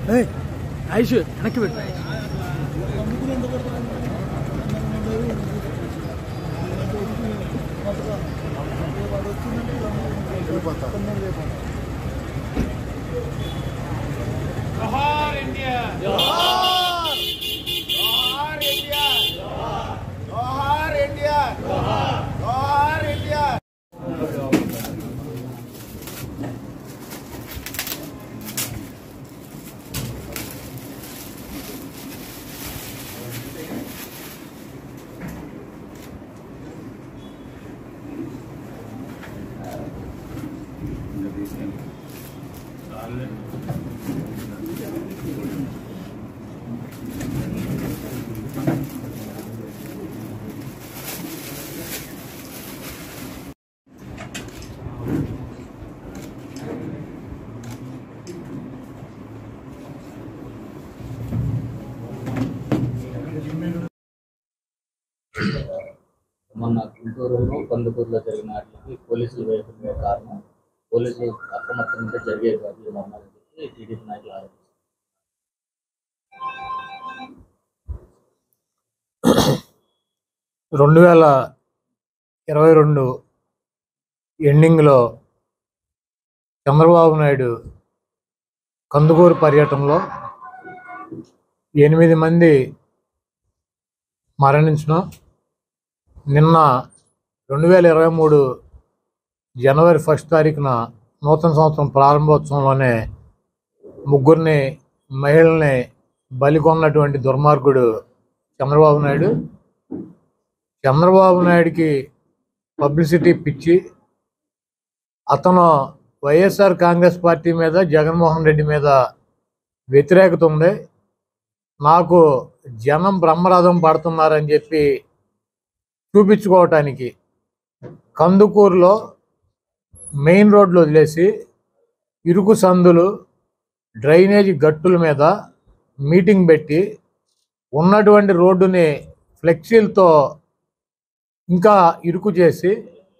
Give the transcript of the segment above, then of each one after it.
ఏయ్, ఆయుష్ వెనక్కి పెట్టు जोहार इंडिया जोहार जोहार इंडिया जोहार इंडिया जोहार इंडिया మొన్న గుంటూరులో కందుకూరులో జరిగిన వాటికి పోలీసులు వేయకపోయే కారణం పోలీసులు అప్రమత్తంగా జరిగే కాదు అన్నారని చెప్పి టీడీపీ నాయకులు ఆరోపిస్తారు రెండు వేల ఇరవై రెండు ఎండింగ్లో చంద్రబాబు నాయుడు కందుకూరు పర్యటనలో ఎనిమిది మంది మరణించడం నిన్న రెండు వేల ఇరవై మూడు జనవరి ఫస్ట్ తారీఖున నూతన సంవత్సరం ప్రారంభోత్సవంలోనే ముగ్గురిని మహిళల్ని బలికొన్నటువంటి దుర్మార్గుడు చంద్రబాబు నాయుడు చంద్రబాబు నాయుడికి పబ్లిసిటీ పిచ్చి అతను వైఎస్ఆర్ కాంగ్రెస్ పార్టీ మీద జగన్మోహన్ రెడ్డి మీద వ్యతిరేకత ఉంది నాకు జనం బ్రహ్మరథం పడుతున్నారని చెప్పి చూపించుకోవటానికి కందుకూరులో మెయిన్ రోడ్లు వదిలేసి ఇరుకు సందులు డ్రైనేజీ గట్టుల మీద మీటింగ్ పెట్టి ఉన్నటువంటి రోడ్డుని ఫ్లెక్సీలతో ఇంకా ఇరుకు చేసి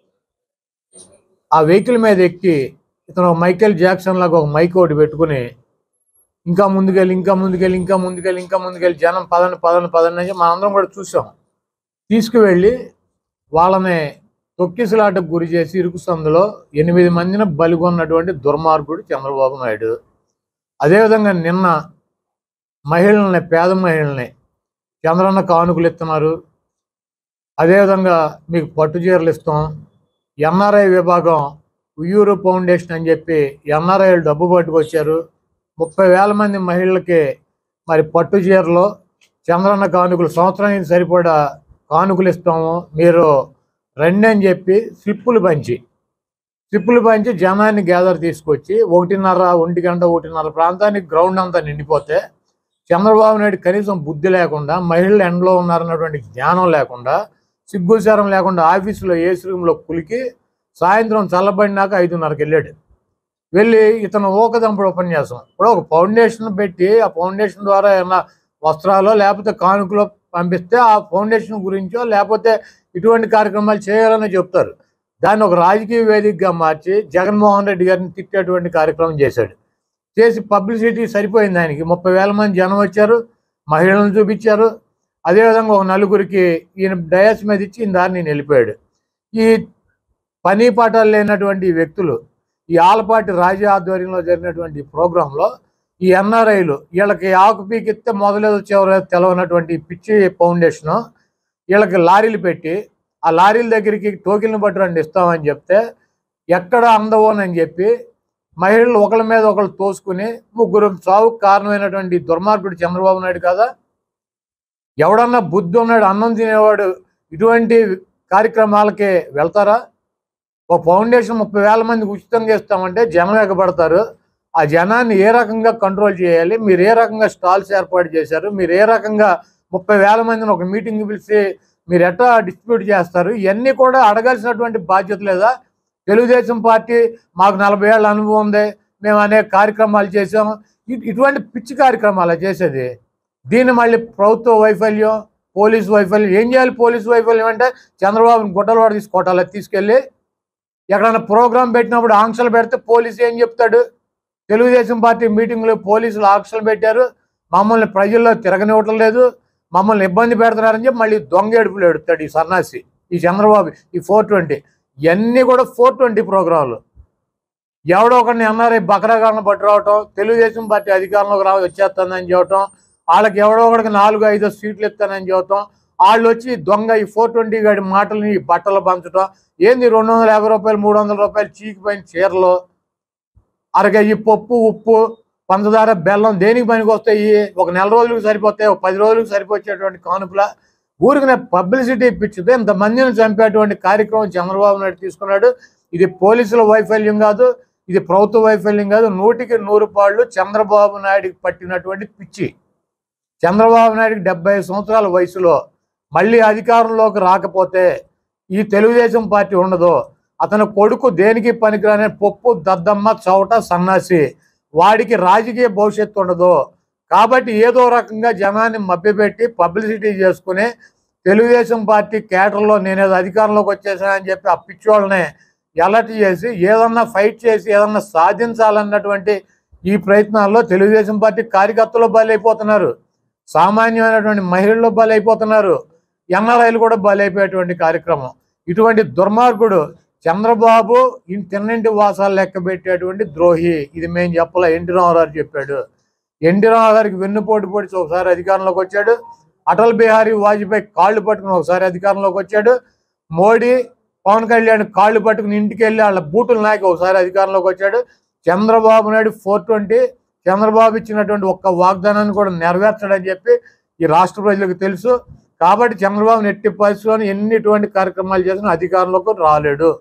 ఆ వెహికల్ మీద ఎక్కి ఇతను మైకేల్ జాక్సన్ లాగా ఒక మైక్ ఒకటి పెట్టుకుని ఇంకా ముందుకెళ్ళి ఇంకా ముందుకెళ్ళి ఇంకా ముందుకెళ్ళి ఇంకా ముందుకెళ్ళి జనం పదండి పదండి పదండి అని మనందరం కూడా చూసాం తీసుకువెళ్ళి వాళ్ళని తొక్కిసలాటకు గురి చేసి ఇరుకు సందులో ఎనిమిది మందిని బలిగొన్నటువంటి దుర్మార్గుడు చంద్రబాబు నాయుడు అదేవిధంగా నిన్న మహిళల్ని పేద మహిళల్ని చంద్రన్న కానుకలు ఇస్తున్నారు అదేవిధంగా మీకు పట్టు చీరలు ఇస్తాం ఎన్ఆర్ఐ విభాగం ఉయ్యూరు ఫౌండేషన్ అని చెప్పి ఎన్ఆర్ఐలు డబ్బు పట్టుకొచ్చారు ముప్పై వేల మంది మహిళలకి మరి పట్టు చీరలు చంద్రన్న కానుకలు సంవత్సరానికి సరిపడా కానుకలు ఇస్తాము మీరు రండి అని చెప్పి స్లిప్పులు పంచి స్లిప్పులు పంచి జనాన్ని గ్యాదర్ తీసుకొచ్చి ఒకటిన్నర ఒంటి గంట ఒకటిన్నర ప్రాంతానికి గ్రౌండ్ అంతా నిండిపోతే చంద్రబాబు నాయుడు కనీసం బుద్ధి లేకుండా మహిళలు ఎండలో ఉన్నారన్నటువంటి జ్ఞానం లేకుండా సిగ్గుచారం లేకుండా ఆఫీసులో ఏసీ రూమ్లో కులికి సాయంత్రం చల్లబడినాక ఐదున్నరకు వెళ్ళాడు వెళ్ళి ఇతను ఊకదంపుడు ఉపన్యాసం ఇప్పుడు ఒక ఫౌండేషన్ పెట్టి ఆ ఫౌండేషన్ ద్వారా ఏమన్నా వస్త్రాలు లేకపోతే కానుకలో పంపిస్తే ఆ ఫౌండేషన్ గురించో లేకపోతే ఇటువంటి కార్యక్రమాలు చేయాలని చెప్తారు దాన్ని ఒక రాజకీయ వేదికగా మార్చి జగన్మోహన్ రెడ్డి గారిని తిట్టేటువంటి కార్యక్రమం చేశాడు చేసి పబ్లిసిటీ సరిపోయింది ఆయనకి ముప్పై వేల మంది జనం వచ్చారు మహిళలను చూపించారు అదేవిధంగా ఒక నలుగురికి ఈయన డయాస్ మీద ఇచ్చి ఈయన దారి నేను వెళ్ళిపోయాడు ఈ పని పాఠాలు లేనటువంటి ఈ వ్యక్తులు ఈ ఆలపాటి రాజా ఆధ్వర్యంలో జరిగినటువంటి ఈ ప్రోగ్రాంలో ఈ ఎన్ఆర్ఐలు వీళ్ళకి ఆకు పీకిస్తే మొదలేదో చివరి తెలవనటువంటి ఈ పిచ్చి ఫౌండేషను వీళ్ళకి లారీలు పెట్టి ఆ లారీల దగ్గరికి టోకెన్లు బట్టి రండి ఇస్తామని చెప్తే ఎక్కడ అందవోనని చెప్పి మహిళలు ఒకళ్ళ మీద ఒకళ్ళు తోసుకుని ముగ్గురు చావుకు కారణమైనటువంటి దుర్మార్గుడు చంద్రబాబు నాయుడు కదా ఎవడన్నా బుద్ధి ఉన్నాడు అన్నం తినేవాడు ఇటువంటి కార్యక్రమాలకి వెళ్తారా ఒక ఫౌండేషన్ ముప్పై వేల మందికి ఉచితంగా ఇస్తామంటే జనం ఎగబడతారు ఆ జనాన్ని ఏ రకంగా కంట్రోల్ చేయాలి మీరు ఏ రకంగా స్టాల్స్ ఏర్పాటు చేశారు మీరు ఏ రకంగా ముప్పై వేల మందిని ఒక మీటింగ్ పిలిచి మీరు ఎట్లా డిస్ట్రిబ్యూట్ చేస్తారు ఇవన్నీ కూడా అడగాల్సినటువంటి బాధ్యత లేదా తెలుగుదేశం పార్టీ మాకు నలభై ఏళ్ళ అనుభవం ఉంది మేము అనేక కార్యక్రమాలు చేసాం ఇ- ఇటువంటి పిచ్చి కార్యక్రమాలు చేసేది దీన్ని మళ్ళీ ప్రభుత్వ వైఫల్యం పోలీసు వైఫల్యం ఏం చేయాలి పోలీసు వైఫల్యం అంటే చంద్రబాబుని గుడ్డలు వాడు తీసుకోవటాలి తీసుకెళ్ళి ఎక్కడైనా ప్రోగ్రాం పెట్టినప్పుడు ఆంక్షలు పెడితే పోలీసు ఏం చెప్తాడు తెలుగుదేశం పార్టీ మీటింగ్లో పోలీసులు ఆంక్షలు పెట్టారు మమ్మల్ని ప్రజల్లో తిరగనివ్వటం లేదు మమ్మల్ని ఇబ్బంది పెడుతున్నారని చెప్పి మళ్ళీ దొంగ ఏడుపులు ఎడుతాడు ఈ సన్నాసి ఈ చంద్రబాబు ఈ ఫోర్ ట్వంటీ ఇవన్నీ కూడా ఫోర్ ట్వంటీ ప్రోగ్రాంలు ఎవడో ఒకరిని ఎన్ఆర్ఐ బకరాగాలను పట్టు రావటం తెలుగుదేశం పార్టీ అధికారంలోకి రా వచ్చేస్తుందని చెప్పటం వాళ్ళకి ఎవడో ఒకడికి నాలుగు ఐదు సీట్లు ఇస్తానని చెప్పటం వాళ్ళు వచ్చి దొంగ ఈ ఫోర్ ట్వంటీ గాడి మాటలని ఈ బట్టలు పంచడం ఏంది రెండు వందల యాభై రూపాయలు మూడు వందల రూపాయలు చీకిపోయిన చీరలు అరగయ్యి పప్పు ఉప్పు పంచదార బెల్లం దేనికి పనికి వస్తాయి ఒక నెల రోజులకు సరిపోతాయి ఒక పది రోజులకు సరిపోయేటువంటి కానుకల ఊరికి పబ్లిసిటీ ఇప్పించితే ఇంతమందిని చంపేటువంటి కార్యక్రమం చంద్రబాబు నాయుడు తీసుకున్నాడు ఇది పోలీసుల వైఫల్యం కాదు ఇది ప్రభుత్వ వైఫల్యం కాదు నూటికి నూరు పాళ్ళు చంద్రబాబు నాయుడికి పట్టినటువంటి పిచ్చి చంద్రబాబు నాయుడికి డెబ్బై సంవత్సరాల వయసులో మళ్ళీ అధికారంలోకి రాకపోతే ఈ తెలుగుదేశం పార్టీ ఉండదు అతని కొడుకు దేనికి పనికిరాని పప్పు దద్దమ్మ చౌట సన్నాసి వాడికి రాజకీయ భవిష్యత్తు ఉండదు కాబట్టి ఏదో రకంగా జనాన్ని మభ్యపెట్టి పబ్లిసిటీ చేసుకుని తెలుగుదేశం పార్టీ కేటర్లో నేనేదో అధికారంలోకి వచ్చేసానని చెప్పి ఆ పిచ్చోళ్ళని ఎలర్ట్ చేసి ఏదన్నా ఫైట్ చేసి ఏదన్నా సాధించాలన్నటువంటి ఈ ప్రయత్నాల్లో తెలుగుదేశం పార్టీ కార్యకర్తలు బలైపోతున్నారు సామాన్యమైనటువంటి మహిళలు బలైపోతున్నారు ఎన్ఆర్ఐలు కూడా బలైపోయేటువంటి కార్యక్రమం ఇటువంటి దుర్మార్గుడు చంద్రబాబు ఈ తిన్నింటి వాసాలు లెక్క పెట్టేటువంటి ద్రోహి ఇది మేము చెప్పలే ఎన్టీ రామారావు చెప్పాడు ఎన్టీ రామారావు గారికి వెన్నుపోటు పొడిచి ఒకసారి అధికారంలోకి వచ్చాడు అటల్ బిహారీ వాజ్పేయి కాళ్ళు పట్టుకుని ఒకసారి అధికారంలోకి వచ్చాడు మోడీ పవన్ కళ్యాణ్ కాళ్ళు పట్టుకుని ఇంటికి వెళ్ళి వాళ్ళ బూటులు నాయకు ఒకసారి అధికారంలోకి వచ్చాడు చంద్రబాబు నాయుడు ఫోర్ ట్వంటీ చంద్రబాబు ఇచ్చినటువంటి ఒక్క వాగ్దానాన్ని కూడా నెరవేర్చడని చెప్పి ఈ రాష్ట్ర ప్రజలకు తెలుసు కాబట్టి చంద్రబాబు ఎట్టి పరిస్థితుల్లో ఎన్ని ఇటువంటి కార్యక్రమాలు చేసినా అధికారంలోకి రాలేడు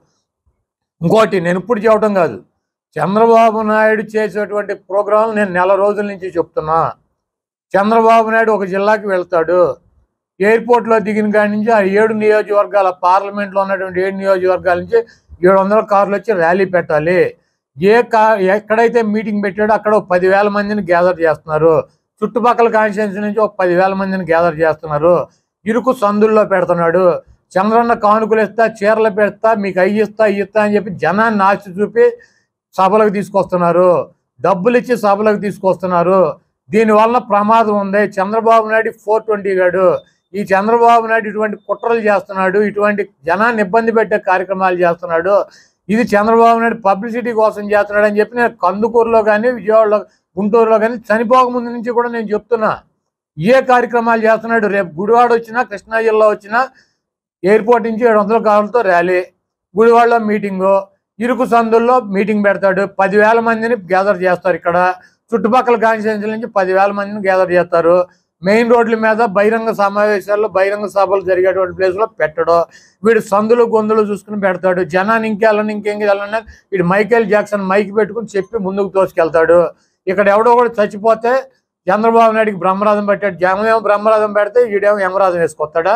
ఇంకోటి నేను ఇప్పుడు చెప్పడం కాదు చంద్రబాబు నాయుడు చేసేటువంటి ప్రోగ్రాం నేను నెల రోజుల నుంచి చెప్తున్నా చంద్రబాబు నాయుడు ఒక జిల్లాకి వెళ్తాడు ఎయిర్పోర్ట్లో దిగిన కాడి నుంచి ఆ ఏడు నియోజకవర్గాల పార్లమెంట్లో ఉన్నటువంటి ఏడు నియోజకవర్గాల నుంచి ఏడు వందల కార్లు వచ్చి ర్యాలీ పెట్టాలి ఏ కా ఎక్కడైతే మీటింగ్ పెట్టాడో అక్కడ ఒక పదివేల మందిని గ్యాదర్ చేస్తున్నారు చుట్టుపక్కల కాన్స్టిట్యున్సీ నుంచి ఒక పదివేల మందిని గ్యాదర్ చేస్తున్నారు ఇరుకు సందుల్లో పెడుతున్నాడు చంద్రన్న కానుకలు ఇస్తా చీరలు పెడతా మీకు అయ్యి ఇస్తా ఇయ్యి ఇస్తా అని చెప్పి జనాన్ని ఆశ చూపి సభలకు తీసుకొస్తున్నారు డబ్బులు ఇచ్చి సభలకు తీసుకొస్తున్నారు దీనివల్ల ప్రమాదం ఉంది చంద్రబాబు నాయుడు ఫోర్ ట్వంటీ గాడు ఈ చంద్రబాబు నాయుడు ఇటువంటి కుట్రలు చేస్తున్నాడు ఇటువంటి జనాన్ని ఇబ్బంది పెట్టే కార్యక్రమాలు చేస్తున్నాడు ఇది చంద్రబాబు నాయుడు పబ్లిసిటీ కోసం చేస్తున్నాడు అని చెప్పి నేను కందుకూరులో కానీ విజయవాడలో గుంటూరులో కానీ చనిపోక ముందు నుంచి కూడా నేను చెప్తున్నా ఏ కార్యక్రమాలు చేస్తున్నాడు రేపు గుడివాడ వచ్చినా కృష్ణా జిల్లా వచ్చినా ఎయిర్పోర్ట్ నుంచి ఏడు వందల కార్లతో ర్యాలీ గుడివాడలో మీటింగు ఇరుకు సందుల్లో మీటింగ్ పెడతాడు పదివేల మందిని గ్యాదర్ చేస్తారు ఇక్కడ చుట్టుపక్కల కాన్స్టిట్యున్సీ నుంచి పదివేల మందిని గ్యాదర్ చేస్తారు మెయిన్ రోడ్ల మీద బహిరంగ సమావేశాల్లో బహిరంగ సభలు జరిగేటువంటి ప్లేస్లో పెట్టడం వీడు సందులు గొంతులు చూసుకుని పెడతాడు జనాన్ని ఇంకెళ్ళని ఇంకేం వెళ్ళని వీడు మైకేల్ జాక్సన్ మైక్ పెట్టుకుని చెప్పి ముందుకు తోసుకెళ్తాడు ఇక్కడ ఎవడో కూడా చచ్చిపోతే చంద్రబాబు నాయుడికి బ్రహ్మరథం పెట్టాడు జనమేమో బ్రహ్మరథం పెడితే వీడేమో యమరాజం వేసుకొస్తాడా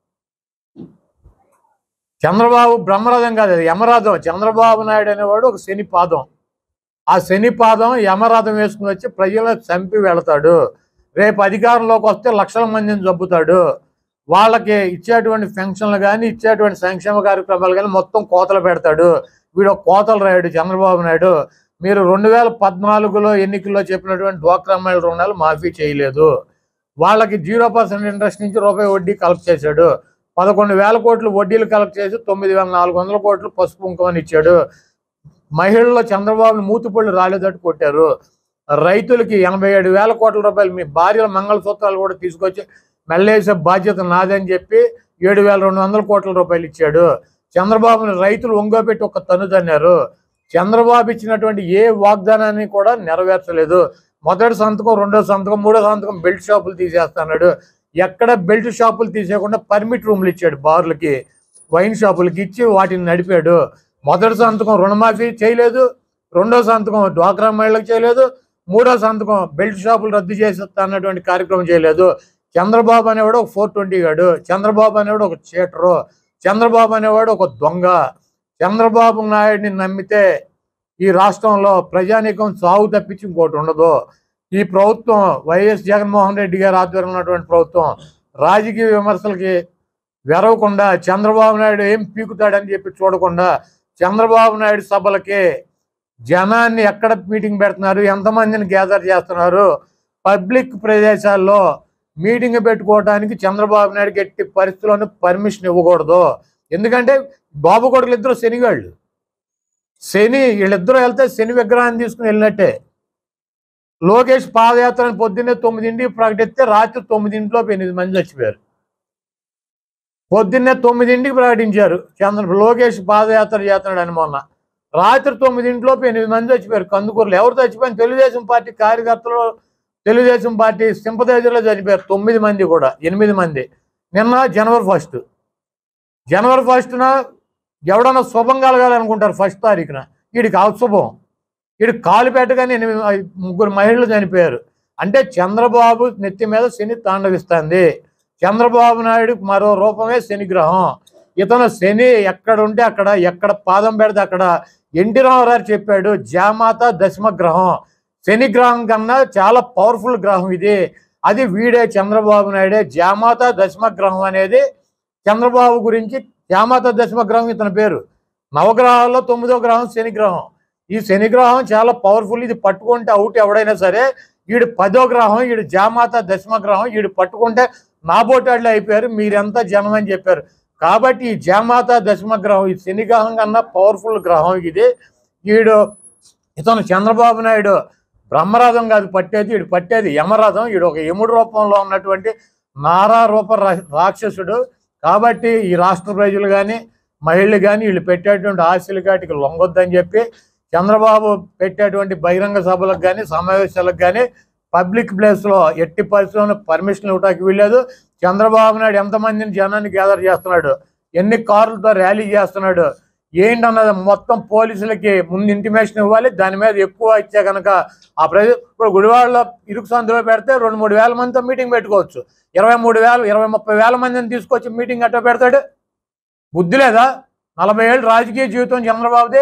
చంద్రబాబు బ్రహ్మరథం కాదు అది యమరథం చంద్రబాబు నాయుడు అనేవాడు ఒక శని పాదం ఆ శని పాదం యమరథం వేసుకుని వచ్చి ప్రజలను చంపి వెళతాడు రేపు అధికారంలోకి వస్తే లక్షల మందిని చంపుతాడు వాళ్ళకి ఇచ్చేటువంటి పెన్షన్లు కానీ ఇచ్చేటువంటి సంక్షేమ కార్యక్రమాలు కానీ మొత్తం కోతలు పెడతాడు వీడు ఒక కోతలు రాయుడు చంద్రబాబు నాయుడు మీరు రెండు వేల పద్నాలుగులో ఎన్నికల్లో చెప్పినటువంటి డ్వాక్రా మహిళ రుణాలు మాఫీ చేయలేదు వాళ్ళకి జీరో పర్సెంట్ ఇంట్రెస్ట్ నుంచి రూపాయి వడ్డీ కలెక్ట్ చేశాడు పదకొండు వేల కోట్లు వడ్డీలు కలెక్ట్ చేసి తొమ్మిది వేల నాలుగు వందల కోట్లు పసుపు కుంకుమని ఇచ్చాడు మహిళల్లో చంద్రబాబుని మూతిపళ్ళు రాలేదట్టు కొట్టారు రైతులకి ఎనభై ఏడు వేల కోట్ల రూపాయలు మీ భార్యల మంగళసూత్రాలు కూడా తీసుకొచ్చి మెల్లేసే బాధ్యత నాదని చెప్పి ఏడు వేల రెండు వందల కోట్ల రూపాయలు ఇచ్చాడు చంద్రబాబుని రైతులు ఒంగోబెట్టి ఒక తన్ను తన్నారు చంద్రబాబు ఇచ్చినటువంటి ఏ వాగ్దానాన్ని కూడా నెరవేర్చలేదు మొదటి సంతకం రెండో సంతకం మూడో సంతకం బెల్ట్ షాపులు తీసేస్తున్నాడు ఎక్కడ బెల్ట్ షాపులు తీసేయకుండా పర్మిట్ రూమ్లు ఇచ్చాడు బార్లకి వైన్ షాపులకి ఇచ్చి వాటిని నడిపాడు మొదటి సంతకం రుణమాఫీ చేయలేదు రెండో సంతకం డ్వాక్రా మహిళలకు చేయలేదు మూడో సంతకం బెల్ట్ షాపులు రద్దు చేసేస్తా అన్నటువంటి కార్యక్రమం చేయలేదు చంద్రబాబు అనేవాడు ఒక ఫోర్ ట్వంటీ గాడు చంద్రబాబు అనేవాడు ఒక చీటరు చంద్రబాబు అనేవాడు ఒక దొంగ చంద్రబాబు నాయుడిని నమ్మితే ఈ రాష్ట్రంలో ప్రజానీకం సాగు తప్పించి ఇంకోటి ఉండదు ఈ ప్రభుత్వం వైఎస్ జగన్మోహన్ రెడ్డి గారి ఆధ్వర్యంలో ఉన్నటువంటి ప్రభుత్వం రాజకీయ విమర్శలకి వెరవకుండా చంద్రబాబు నాయుడు ఏం పీకుతాడని చెప్పి చూడకుండా చంద్రబాబు నాయుడు సభలకి జనాన్ని ఎక్కడ మీటింగ్ పెడుతున్నారు ఎంతమందిని గ్యాదర్ చేస్తున్నారు పబ్లిక్ ప్రదేశాల్లో మీటింగ్ పెట్టుకోవడానికి చంద్రబాబు నాయుడుకి ఎట్టి పరిస్థితుల్లోనూ పర్మిషన్ ఇవ్వకూడదు ఎందుకంటే బాబు కొడుకులు ఇద్దరు శనిగాళ్ళు శని వీళ్ళిద్దరూ వెళ్తే శని విగ్రహాన్ని తీసుకుని వెళ్ళినట్టే లోకేష్ పాదయాత్రని పొద్దున్నే తొమ్మిదింటికి ప్రకటిస్తే రాత్రి తొమ్మిదింటిలోపు ఎనిమిది మంది చచ్చిపోయారు పొద్దున్నే తొమ్మిదింటికి ప్రకటించారు చంద్ర లోకేష్ పాదయాత్ర చేస్తున్నాడు అని మొన్న రాత్రి తొమ్మిదింటిలోపు ఎనిమిది మంది చచ్చిపోయారు కందుకూరులో ఎవరు చచ్చిపోయిన తెలుగుదేశం పార్టీ కార్యకర్తలు తెలుగుదేశం పార్టీ సింపదైజర్లో చనిపోయారు తొమ్మిది మంది కూడా ఎనిమిది మంది నిన్న జనవరి ఫస్ట్ జనవరి ఫస్ట్న ఎవడన్నా శుభం కలగాలనుకుంటారు ఫస్ట్ తారీఖున వీడికి అశుభం వీడికి కాలు పెట్టగానే ఎనిమిది ముగ్గురు మహిళలు చనిపోయారు అంటే చంద్రబాబు నెత్తి మీద శని తాండవిస్తుంది చంద్రబాబు నాయుడు మరో రూపమే శనిగ్రహం ఇతను శని ఎక్కడ ఉంటే అక్కడ ఎక్కడ పాదం పెడితే అక్కడ ఎన్టీ రామారావు చెప్పాడు జామాత దశమ గ్రహం శని గ్రహం కన్నా చాలా పవర్ఫుల్ గ్రహం ఇది అది వీడే చంద్రబాబు నాయుడే జామాత దశమ గ్రహం అనేది చంద్రబాబు గురించి జామాత దశమ గ్రహం ఇతని పేరు నవగ్రహాల్లో తొమ్మిదో గ్రహం శని గ్రహం ఈ శని గ్రహం చాలా పవర్ఫుల్ ఇది పట్టుకుంటే అవుట్ ఎవడైనా సరే వీడు పదో గ్రహం వీడు జామాత దశమ గ్రహం వీడు పట్టుకుంటే నాబోటాళ్ళు అయిపోయారు మీరెంతా జనం అని చెప్పారు కాబట్టి ఈ జామాత దశమ గ్రహం ఈ శని గ్రహం కన్నా పవర్ఫుల్ గ్రహం ఇది వీడు ఇతను చంద్రబాబు నాయుడు బ్రహ్మరథం కాదు పట్టేది వీడు పట్టేది యమరథం వీడు ఒక యముడు రూపంలో ఉన్నటువంటి నారా రూప రా- రాక్షసుడు కాబట్టి ఈ రాష్ట్ర ప్రజలు కానీ మహిళలు కానీ వీళ్ళు పెట్టేటువంటి ఆశలు కాటికి లొంగొద్దని చెప్పి చంద్రబాబు పెట్టేటువంటి బహిరంగ సభలకు కానీ సమావేశాలకు కానీ పబ్లిక్ ప్లేస్లో ఎట్టి పరిస్థితుల్లో పర్మిషన్ ఇవ్వడానికి వీల్లేదు చంద్రబాబు నాయుడు ఎంతమందిని జనాన్ని గ్యాదర్ చేస్తున్నాడు ఎన్ని కార్లతో ర్యాలీ చేస్తున్నాడు ఏంటన్నది మొత్తం పోలీసులకి ముందు ఇంటిమేషన్ ఇవ్వాలి దాని మీద ఎక్కువ ఇచ్చే కనుక ఆ ప్రజ ఇప్పుడు గుడివాడలో ఇరుకు సందులో పెడితే రెండు మూడు వేల మందితో మీటింగ్ పెట్టుకోవచ్చు ఇరవై మూడు వేలు ఇరవై ముప్పై వేల మందిని తీసుకొచ్చి మీటింగ్ అట్ట పెడతాడు బుద్ధి లేదా నలభై ఏళ్ళు రాజకీయ జీవితం చంద్రబాబుది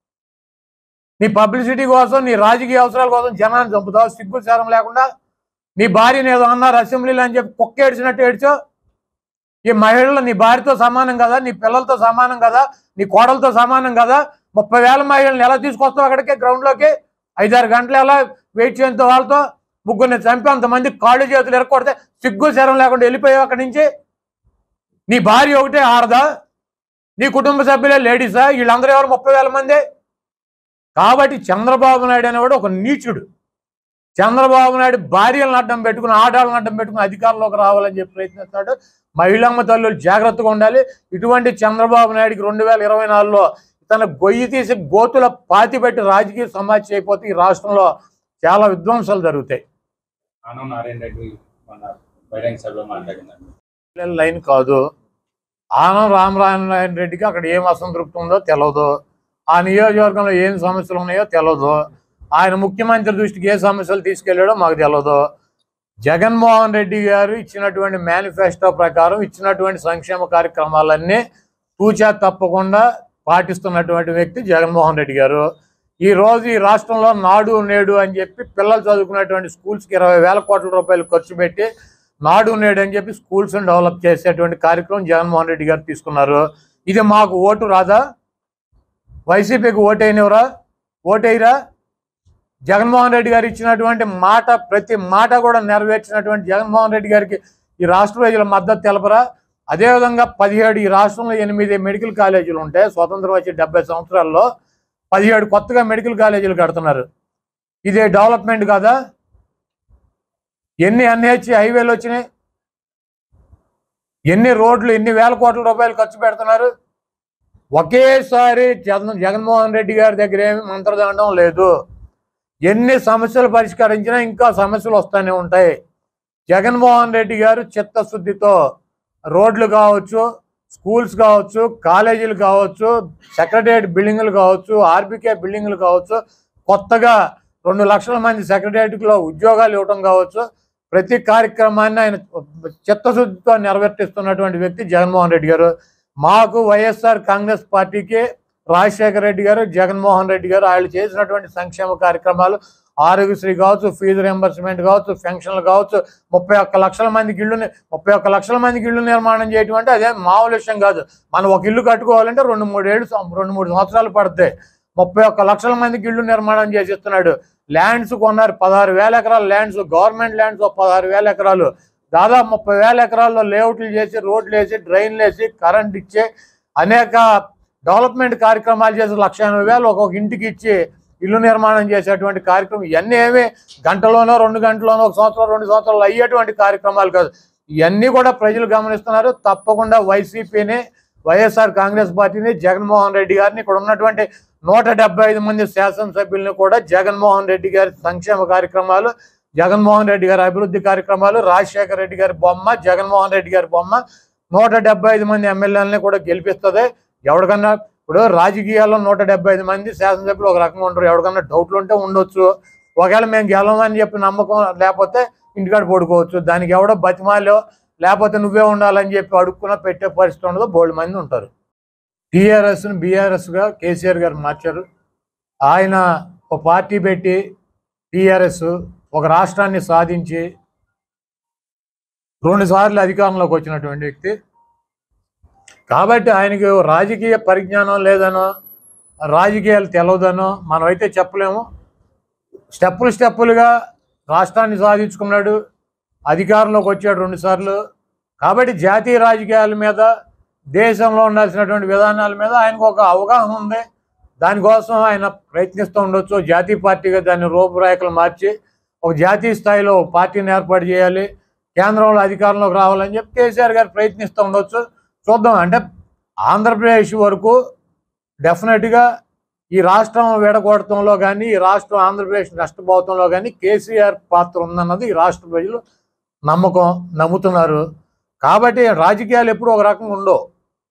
నీ పబ్లిసిటీ కోసం నీ రాజకీయ అవసరాల కోసం జనాన్ని చంపుతావు సిగ్గు శారం లేకుండా నీ భార్యని ఏదో అన్నారు అసెంబ్లీలో అని చెప్పి కుక్క ఏడ్చినట్టు ఏడ్చావు ఈ మహిళలు నీ భార్యతో సమానం కదా నీ పిల్లలతో సమానం కదా నీ కోడలతో సమానం కదా ముప్పై వేల మహిళలను ఎలా తీసుకొస్తావు అక్కడికి గ్రౌండ్లోకి ఐదారు గంటలు ఎలా వెయిట్ చేయంతో వాళ్ళతో ముగ్గురిని చంపి అంతమంది కాళ్ళు చేతులు ఎరకొడితే సిగ్గు శరం లేకుండా వెళ్ళిపోయావు అక్కడి నుంచి నీ భార్య ఒకటే ఆడదా నీ కుటుంబ సభ్యులే లేడీసా వీళ్ళందరూ ఎవరు ముప్పై వేల మంది కాబట్టి చంద్రబాబు నాయుడు అనేవాడు ఒక నీచుడు చంద్రబాబు నాయుడు భార్యలను అడ్డం పెట్టుకుని ఆడాలను అడ్డం పెట్టుకుని అధికారంలోకి రావాలని చెప్పి ప్రయత్నిస్తున్నాడు మహిళమ్మ తల్లులు జాగ్రత్తగా ఉండాలి ఇటువంటి చంద్రబాబు నాయుడికి రెండు వేల ఇరవై నాలుగులో తన గొయ్యి తీసి గోతుల పాతి పెట్టి రాజకీయ సమాజ్ చేయకపోతే ఈ రాష్ట్రంలో చాలా విధ్వంసాలు జరుగుతాయి ఆనం నారాయణ రెడ్డి మన బహిరంగ సభలో మాట్లాడినారు పిల్లల లైన్ కాదు ఆనం రామనారాయణ రెడ్డికి అక్కడ ఏం అసంతృప్తి ఉందో తెలియదు ఆ నియోజకవర్గంలో ఏం సమస్యలు ఉన్నాయో తెలియదు ఆయన ముఖ్యమంత్రి దృష్టికి ఏ సమస్యలు తీసుకెళ్లాడో మాకు తెలియదు జగన్మోహన్ రెడ్డి గారు ఇచ్చినటువంటి మేనిఫెస్టో ప్రకారం ఇచ్చినటువంటి సంక్షేమ కార్యక్రమాలన్నీ తూచా తప్పకుండా పాటిస్తున్నటువంటి వ్యక్తి జగన్మోహన్ రెడ్డి గారు ఈ రోజు ఈ రాష్ట్రంలో నాడు నేడు అని చెప్పి పిల్లలు చదువుకునేటువంటి స్కూల్స్కి ఇరవై వేల కోట్ల రూపాయలు ఖర్చు పెట్టి నాడు నేడు అని చెప్పి స్కూల్స్ డెవలప్ చేసేటువంటి కార్యక్రమం జగన్మోహన్ రెడ్డి గారు తీసుకున్నారు ఇది మాకు ఓటు రాదా వైసీపీకి ఓటైనవరా ఓటేయరా జగన్మోహన్ రెడ్డి గారు ఇచ్చినటువంటి మాట ప్రతి మాట కూడా నెరవేర్చినటువంటి జగన్మోహన్ రెడ్డి గారికి ఈ రాష్ట్ర ప్రజల మద్దతు తెలపరా అదేవిధంగా పదిహేడు ఈ రాష్ట్రంలో ఎనిమిది మెడికల్ కాలేజీలు ఉంటాయి స్వతంత్రం వచ్చి డెబ్బై సంవత్సరాల్లో పదిహేడు కొత్తగా మెడికల్ కాలేజీలు కడుతున్నారు ఇదే డెవలప్మెంట్ కాదా ఎన్ని ఎన్హెచ్ హైవేలు వచ్చినాయి ఎన్ని రోడ్లు ఎన్ని వేల కోట్ల రూపాయలు ఖర్చు పెడుతున్నారు ఒకేసారి జగన్ జగన్మోహన్ రెడ్డి గారి దగ్గర ఏమి మంత్రదండం లేదు ఎన్ని సమస్యలు పరిష్కరించినా ఇంకా సమస్యలు వస్తూనే ఉంటాయి జగన్మోహన్ రెడ్డి గారు చిత్తశుద్ధితో రోడ్లు కావచ్చు స్కూల్స్ కావచ్చు కాలేజీలు కావచ్చు సెక్రటరియట్ బిల్డింగులు కావచ్చు ఆర్బీకే బిల్డింగులు కావచ్చు కొత్తగా రెండు లక్షల మంది సెక్రటరియట్లో ఉద్యోగాలు ఇవ్వటం కావచ్చు ప్రతి కార్యక్రమాన్ని ఆయన చిత్తశుద్ధితో నెరవేర్తిస్తున్నటువంటి వ్యక్తి జగన్మోహన్ రెడ్డి గారు మాకు వైఎస్ఆర్ కాంగ్రెస్ పార్టీకి రాజశేఖర రెడ్డి గారు జగన్మోహన్ రెడ్డి గారు వాళ్ళు చేసినటువంటి సంక్షేమ కార్యక్రమాలు ఆరోగ్యశ్రీ కావచ్చు ఫీజు రింబర్స్మెంట్ కావచ్చు పెన్షన్లు కావచ్చు ముప్పై ఒక్క లక్షల మందికి ఇల్లు ముప్పై ఒక్క లక్షల మందికి ఇల్లు నిర్మాణం చేయటం అంటే అదే మామూలు విషయం కాదు మనం ఒక ఇల్లు కట్టుకోవాలంటే రెండు మూడు ఏళ్ళు సం- రెండు మూడు సంవత్సరాలు పడతాయి ముప్పై ఒక్క లక్షల మందికి ఇళ్ళు నిర్మాణం చేసిస్తున్నాడు ల్యాండ్స్ కొన్నారు పదహారు వేల ఎకరాల ల్యాండ్స్ గవర్నమెంట్ ల్యాండ్స్ పదహారు వేల ఎకరాలు దాదాపు ముప్పై వేల ఎకరాల్లో లేఅవుట్లు చేసి రోడ్లు వేసి డ్రైన్లు వేసి కరెంట్ ఇచ్చి అనేక డెవలప్మెంట్ కార్యక్రమాలు చేసి లక్ష ఎనభై వేలు ఒక్కొక్క ఇంటికి ఇచ్చి ఇల్లు నిర్మాణం చేసేటువంటి కార్యక్రమం ఇవన్నీ ఏమి గంటలోనో రెండు గంటలోనో ఒక సంవత్సరం రెండు సంవత్సరాలు అయ్యేటువంటి కార్యక్రమాలు కాదు ఇవన్నీ కూడా ప్రజలు గమనిస్తున్నారు తప్పకుండా వైసీపీని వైఎస్ఆర్ కాంగ్రెస్ పార్టీని జగన్మోహన్ రెడ్డి గారిని ఇక్కడ ఉన్నటువంటి నూట డెబ్బై ఐదు మంది శాసనసభ్యులను కూడా జగన్మోహన్ రెడ్డి గారి సంక్షేమ కార్యక్రమాలు జగన్మోహన్ రెడ్డి గారి అభివృద్ధి కార్యక్రమాలు రాజశేఖర రెడ్డి గారి బొమ్మ జగన్మోహన్ రెడ్డి గారి బొమ్మ నూట డెబ్బై ఐదు మంది ఎమ్మెల్యేలని కూడా గెలిపిస్తుంది ఎవరికన్నా ఇప్పుడు రాజకీయాల్లో నూట డెబ్బై ఐదు మంది శాసనసభ్యులు ఒక రకంగా ఉంటారు ఎవరికన్నా డౌట్లు ఉంటే ఉండొచ్చు ఒకవేళ మేము గెలవమని చెప్పి నమ్మకం లేకపోతే ఇంటికాడ పడుకోవచ్చు దానికి ఎవడో బతిమాలో లేకపోతే నువ్వే ఉండాలని చెప్పి అడుక్కున్నా పెట్టే పరిస్థితి ఉండదు బోల్డ్ మంది ఉంటారు టీఆర్ఎస్ని బీఆర్ఎస్గా కేసీఆర్ గారు మార్చారు ఆయన ఒక పార్టీ పెట్టి టీఆర్ఎస్ ఒక రాష్ట్రాన్ని సాధించి రెండు సార్లు అధికారంలోకి వచ్చినటువంటి వ్యక్తి కాబట్టి ఆయనకి రాజకీయ పరిజ్ఞానం లేదనో రాజకీయాలు తెలవదనో మనమైతే చెప్పలేము స్టెప్పులు స్టెప్పులుగా రాష్ట్రాన్ని సాధించుకున్నాడు అధికారంలోకి వచ్చాడు రెండుసార్లు కాబట్టి జాతీయ రాజకీయాల మీద దేశంలో ఉండాల్సినటువంటి విధానాల మీద ఆయనకు ఒక అవగాహన ఉంది దానికోసం ఆయన ప్రయత్నిస్తూ ఉండొచ్చు జాతీయ పార్టీగా దాన్ని రూపురేఖలు మార్చి ఒక జాతీయ స్థాయిలో ఒక పార్టీని ఏర్పాటు చేయాలి కేంద్రంలో అధికారంలోకి రావాలని చెప్పి కేసీఆర్ గారు ప్రయత్నిస్తూ ఉండొచ్చు చూద్దాం అంటే ఆంధ్రప్రదేశ్ వరకు డెఫినెట్గా ఈ రాష్ట్రం విడగొడటంలో కానీ ఈ రాష్ట్రం ఆంధ్రప్రదేశ్ నష్టపోవటంలో కానీ కేసీఆర్ పాత్ర ఉందన్నది ఈ రాష్ట్ర ప్రజలు నమ్మకం నమ్ముతున్నారు కాబట్టి రాజకీయాలు ఎప్పుడు ఒక రకంగా ఉండవు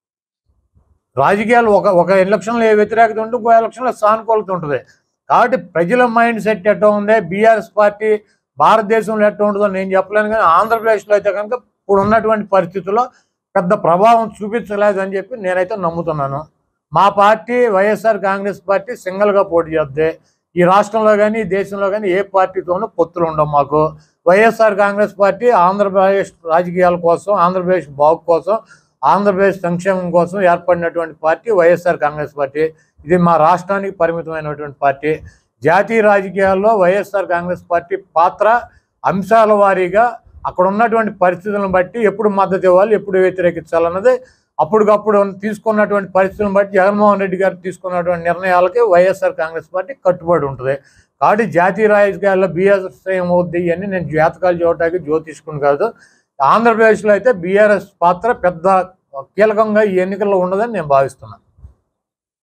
రాజకీయాలు ఒక ఒక ఎలక్షన్లో ఏ వ్యతిరేకత ఉంటుంది ఇంకో ఎలక్షన్లో సానుకూలత ఉంటుంది కాబట్టి ప్రజల మైండ్ సెట్ ఎట్లా ఉంది బీఆర్ఎస్ పార్టీ భారతదేశంలో ఎట్లా ఉంటుందో నేను చెప్పలేను కానీ ఆంధ్రప్రదేశ్లో అయితే కనుక ఇప్పుడు ఉన్నటువంటి పరిస్థితుల్లో పెద్ద ప్రభావం చూపించలేదని చెప్పి నేనైతే నమ్ముతున్నాను మా పార్టీ వైఎస్ఆర్ కాంగ్రెస్ పార్టీ సింగిల్గా పోటీ చేద్దే ఈ రాష్ట్రంలో కానీ ఈ దేశంలో కానీ ఏ పార్టీతోనూ పొత్తులు ఉండవు మాకు వైఎస్ఆర్ కాంగ్రెస్ పార్టీ ఆంధ్రప్రదేశ్ రాజకీయాల కోసం ఆంధ్రప్రదేశ్ బాగు కోసం ఆంధ్రప్రదేశ్ సంక్షేమం కోసం ఏర్పడినటువంటి పార్టీ వైఎస్ఆర్ కాంగ్రెస్ పార్టీ ఇది మా రాష్ట్రానికి పరిమితమైనటువంటి పార్టీ జాతీయ రాజకీయాల్లో వైఎస్ఆర్ కాంగ్రెస్ పార్టీ పాత్ర అంశాల వారీగా అక్కడ ఉన్నటువంటి పరిస్థితులను బట్టి ఎప్పుడు మద్దతు ఇవ్వాలి ఎప్పుడు వ్యతిరేకించాలన్నది అప్పటికప్పుడు తీసుకున్నటువంటి పరిస్థితులను బట్టి జగన్మోహన్ రెడ్డి గారు తీసుకున్నటువంటి నిర్ణయాలకి వైఎస్ఆర్ కాంగ్రెస్ పార్టీ కట్టుబడి ఉంటుంది కాబట్టి జాతీయ రాజకీయాల్లో బీఆర్ఎస్ ఏమవుద్ది ఇవన్నీ నేను జాతకాలు చూడటానికి జ్యోతిష్కుని కాదు ఆంధ్రప్రదేశ్లో అయితే బీఆర్ఎస్ పాత్ర పెద్ద కీలకంగా ఈ ఎన్నికల్లో ఉండదని నేను భావిస్తున్నాను